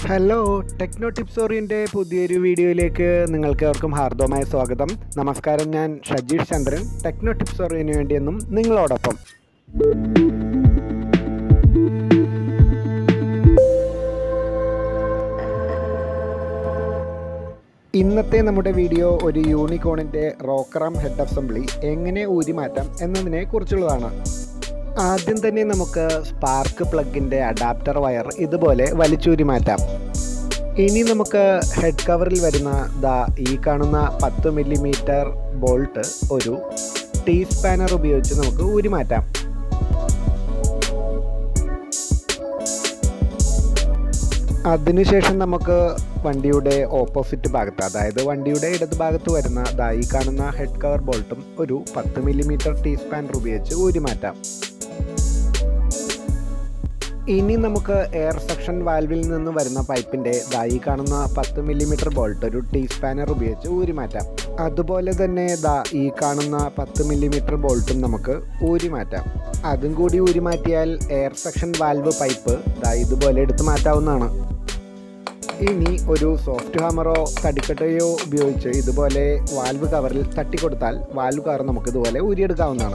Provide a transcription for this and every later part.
hello techno tips ഓറിയൻ്റെ പുതിയൊരു വീഡിയോയിലേക്ക് നിങ്ങൾക്ക് ഏവർക്കും ഹാർദവമായ സ്വാഗതം നമസ്കാരം ഞാൻ ഷജീഷ് ചന്ദ്രൻ ടെക്നോ ടിപ്സ് ഓറിയന് വേണ്ടിയെന്നും നിങ്ങളോടൊപ്പം ഇന്നത്തെ നമ്മുടെ വീഡിയോ ഒരു യൂണിക്കോണിൻ്റെ റോക്കറാം ഹെഡ് അസംബ്ലി എങ്ങനെ ഊരി മാറ്റാം എന്നതിനെ കുറിച്ചുള്ളതാണ് ആദ്യം തന്നെ നമുക്ക് സ്പാർക്ക് പ്ലഗിൻ്റെ അഡാപ്റ്റർ വയർ ഇതുപോലെ വലിച്ചൂരി മാറ്റാം ഇനി നമുക്ക് ഹെഡ് കവറിൽ വരുന്ന ദാ ഈ കാണുന്ന പത്ത് മില്ലിമീറ്റർ ബോൾട്ട് ഒരു ടീ സ്പാനർ ഉപയോഗിച്ച് നമുക്ക് ഊരി മാറ്റാം അതിനുശേഷം നമുക്ക് വണ്ടിയുടെ ഓപ്പോസിറ്റ് ഭാഗത്ത് അതായത് വണ്ടിയുടെ ഇടത് ഭാഗത്ത് വരുന്ന ദാ ഈ കാണുന്ന ഹെഡ് കവർ ബോൾട്ടും ഒരു പത്ത് മില്ലിമീറ്റർ ടീ സ്പാനർ ഉപയോഗിച്ച് ഊരി മാറ്റാം ഇനി നമുക്ക് എയർ സെക്ഷൻ വാൽവിൽ നിന്ന് വരുന്ന പൈപ്പിൻ്റെ ദാ ഈ കാണുന്ന പത്ത് മില്ലിമീറ്റർ ബോൾട്ട് ഒരു ടീ സ്പാനർ ഉപയോഗിച്ച് ഊരി മാറ്റാം അതുപോലെ തന്നെ ദാ ഈ കാണുന്ന പത്ത് മില്ലിമീറ്റർ ബോൾട്ടും നമുക്ക് ഊരി മാറ്റാം അതും കൂടി ഊരി മാറ്റിയാൽ എയർ സെക്ഷൻ വാൽവ് പൈപ്പ് ദാ ഇതുപോലെ എടുത്ത് മാറ്റാവുന്നതാണ് ഇനി ഒരു സോഫ്റ്റ് ഹാമറോ തടിക്കട്ടയോ ഉപയോഗിച്ച് ഇതുപോലെ വാൽവ് കവറിൽ തട്ടിക്കൊടുത്താൽ വാൽവ് കവർ നമുക്ക് ഇതുപോലെ ഊരിയെടുക്കാവുന്നതാണ്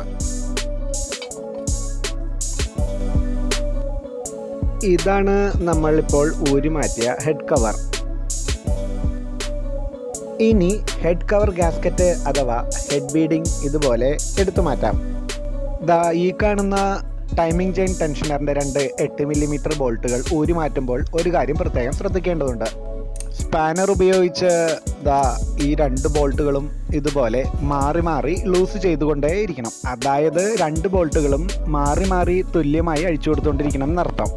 ഇതാണ് നമ്മളിപ്പോൾ ഊരി മാറ്റിയ ഹെഡ് കവർ ഇനി ഹെഡ് കവർ ഗാസ്കറ്റ് അഥവാ ഹെഡ് ബീഡിംഗ് ഇതുപോലെ എടുത്തു മാറ്റാം ദാ ഈ കാണുന്ന ടൈമിംഗ് ചെയിൻ ടെൻഷനറിൻ്റെ രണ്ട് എട്ട് മില്ലിമീറ്റർ ബോൾട്ടുകൾ ഊരി മാറ്റുമ്പോൾ ഒരു കാര്യം പ്രത്യേകം ശ്രദ്ധിക്കേണ്ടതുണ്ട് സ്പാനർ ഉപയോഗിച്ച് ദാ ഈ രണ്ട് ബോൾട്ടുകളും ഇതുപോലെ മാറി മാറി ലൂസ് ചെയ്തുകൊണ്ടേ ഇരിക്കണം അതായത് രണ്ട് ബോൾട്ടുകളും മാറി മാറി തുല്യമായി അഴിച്ചു കൊടുത്തുകൊണ്ടിരിക്കണം എന്നർത്ഥം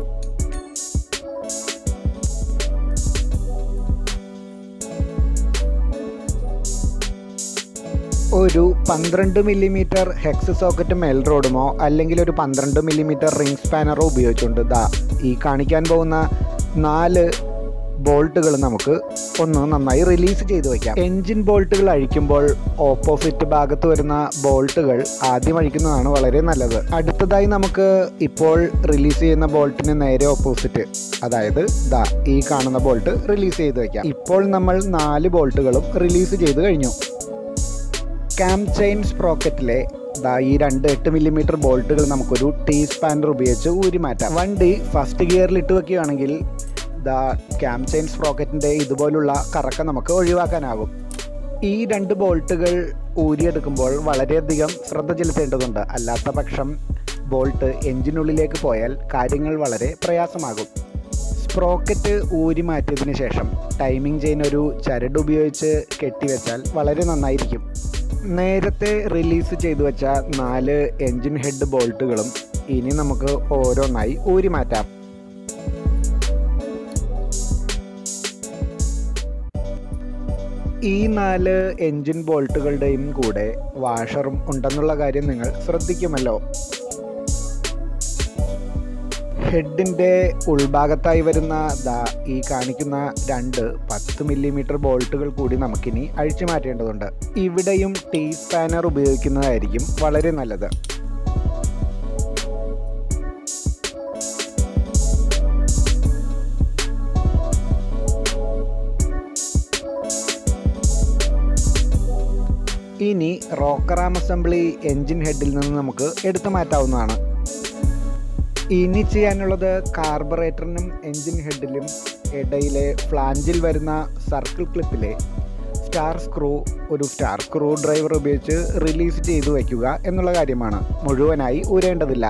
ഒരു പന്ത്രണ്ട് മില്ലിമീറ്റർ ഹെക്സ് സോക്കറ്റ് മെൽ റോഡുമോ അല്ലെങ്കിൽ ഒരു പന്ത്രണ്ട് മില്ലിമീറ്റർ റിംഗ് സ്പാനറോ ഉപയോഗിച്ചുകൊണ്ട് ദാ ഈ കാണിക്കാൻ പോകുന്ന നാല് ബോൾട്ടുകൾ നമുക്ക് ഒന്ന് നന്നായി റിലീസ് ചെയ്ത് വയ്ക്കാം എൻജിൻ ബോൾട്ടുകൾ അഴിക്കുമ്പോൾ ഓപ്പോസിറ്റ് ഭാഗത്ത് വരുന്ന ബോൾട്ടുകൾ ആദ്യം അഴിക്കുന്നതാണ് വളരെ നല്ലത് അടുത്തതായി നമുക്ക് ഇപ്പോൾ റിലീസ് ചെയ്യുന്ന ബോൾട്ടിന് നേരെ ഓപ്പോസിറ്റ് അതായത് ദാ ഈ കാണുന്ന ബോൾട്ട് റിലീസ് ചെയ്ത് വയ്ക്കാം ഇപ്പോൾ നമ്മൾ നാല് ബോൾട്ടുകളും റിലീസ് ചെയ്ത് കഴിഞ്ഞു ക്യാം ചെയിൻ സ്പ്രോക്കറ്റിലെ ദാ ഈ രണ്ട് എട്ട് മില്ലിമീറ്റർ ബോൾട്ടുകൾ നമുക്കൊരു ടീ സ്പാനർ ഉപയോഗിച്ച് ഊരി മാറ്റാം വണ്ടി ഫസ്റ്റ് ഗിയറിൽ ഇട്ട് വെക്കുകയാണെങ്കിൽ ദാ ക്യാം ചെയിൻ സ്പ്രോക്കറ്റിൻ്റെ ഇതുപോലുള്ള കറക്കം നമുക്ക് ഒഴിവാക്കാനാകും ഈ രണ്ട് ബോൾട്ടുകൾ ഊരിയെടുക്കുമ്പോൾ വളരെയധികം ശ്രദ്ധ ചെലുത്തേണ്ടതുണ്ട് അല്ലാത്ത പക്ഷം ബോൾട്ട് എഞ്ചിനുള്ളിലേക്ക് പോയാൽ കാര്യങ്ങൾ വളരെ പ്രയാസമാകും സ്പ്രോക്കറ്റ് ഊരി മാറ്റിയതിന് ശേഷം ടൈമിംഗ് ചെയിൻ ഒരു ചരട് ഉപയോഗിച്ച് കെട്ടിവെച്ചാൽ വളരെ നന്നായിരിക്കും നേരത്തെ റിലീസ് ചെയ്തു വെച്ച നാല് എൻജിൻ ഹെഡ് ബോൾട്ടുകളും ഇനി നമുക്ക് ഓരോന്നായി ഊരി മാറ്റാം ഈ നാല് എൻജിൻ ബോൾട്ടുകളുടെയും കൂടെ വാഷറും ഉണ്ടെന്നുള്ള കാര്യം നിങ്ങൾ ശ്രദ്ധിക്കുമല്ലോ ഹെഡിൻ്റെ ഉൾഭാഗത്തായി വരുന്ന ദാ ഈ കാണിക്കുന്ന രണ്ട് പത്ത് മില്ലിമീറ്റർ ബോൾട്ടുകൾ കൂടി നമുക്കിനി അഴിച്ചു മാറ്റേണ്ടതുണ്ട് ഇവിടെയും ടീ സ്പാനർ ഉപയോഗിക്കുന്നതായിരിക്കും വളരെ നല്ലത് ഇനി റോക്കറാം അസംബ്ലി എൻജിൻ ഹെഡിൽ നിന്ന് നമുക്ക് എടുത്തു മാറ്റാവുന്നതാണ് ഇനി ചെയ്യാനുള്ളത് കാർബറേറ്ററിനും എൻജിൻ ഹെഡിലും ഇടയിലെ ഫ്ലാഞ്ചിൽ വരുന്ന സർക്കിൾ ക്ലിപ്പിലെ സ്റ്റാർ സ്ക്രൂ ഒരു സ്റ്റാർ സ്ക്രൂ ഡ്രൈവർ ഉപയോഗിച്ച് റിലീസ് ചെയ്തു വയ്ക്കുക എന്നുള്ള കാര്യമാണ് മുഴുവനായി ഊരേണ്ടതില്ല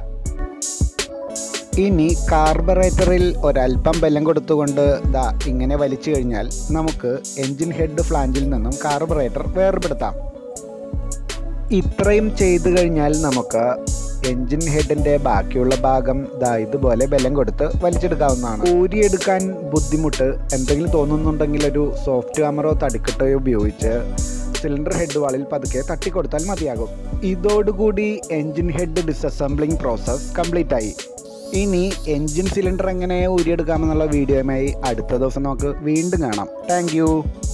ഇനി കാർബറേറ്ററിൽ ഒരല്പം ബലം കൊടുത്തുകൊണ്ട് ദാ ഇങ്ങനെ വലിച്ചു കഴിഞ്ഞാൽ നമുക്ക് എൻജിൻ ഹെഡ് ഫ്ലാഞ്ചിൽ നിന്നും കാർബറേറ്റർ വേർപെടുത്താം ഇത്രയും ചെയ്തു കഴിഞ്ഞാൽ നമുക്ക് എൻജിൻ ഹെഡിന്റെ ബാക്കിയുള്ള ഭാഗം ദാ ഇതുപോലെ ബലം കൊടുത്ത് വലിച്ചെടുക്കാവുന്നതാണ് ഊരിയെടുക്കാൻ ബുദ്ധിമുട്ട് എന്തെങ്കിലും തോന്നുന്നുണ്ടെങ്കിൽ ഒരു സോഫ്റ്റ് ഹാമറോ തടിക്കട്ടയോ ഉപയോഗിച്ച് സിലിണ്ടർ ഹെഡ് വാളിൽ പതുക്കെ തട്ടിക്കൊടുത്താൽ മതിയാകും ഇതോടുകൂടി engine head disassembling process complete ആയി ഇനി എൻജിൻ സിലിണ്ടർ എങ്ങനെ ഊരിയെടുക്കാമെന്നുള്ള വീഡിയോയുമായി അടുത്ത ദിവസം നമുക്ക് വീണ്ടും കാണാം താങ്ക്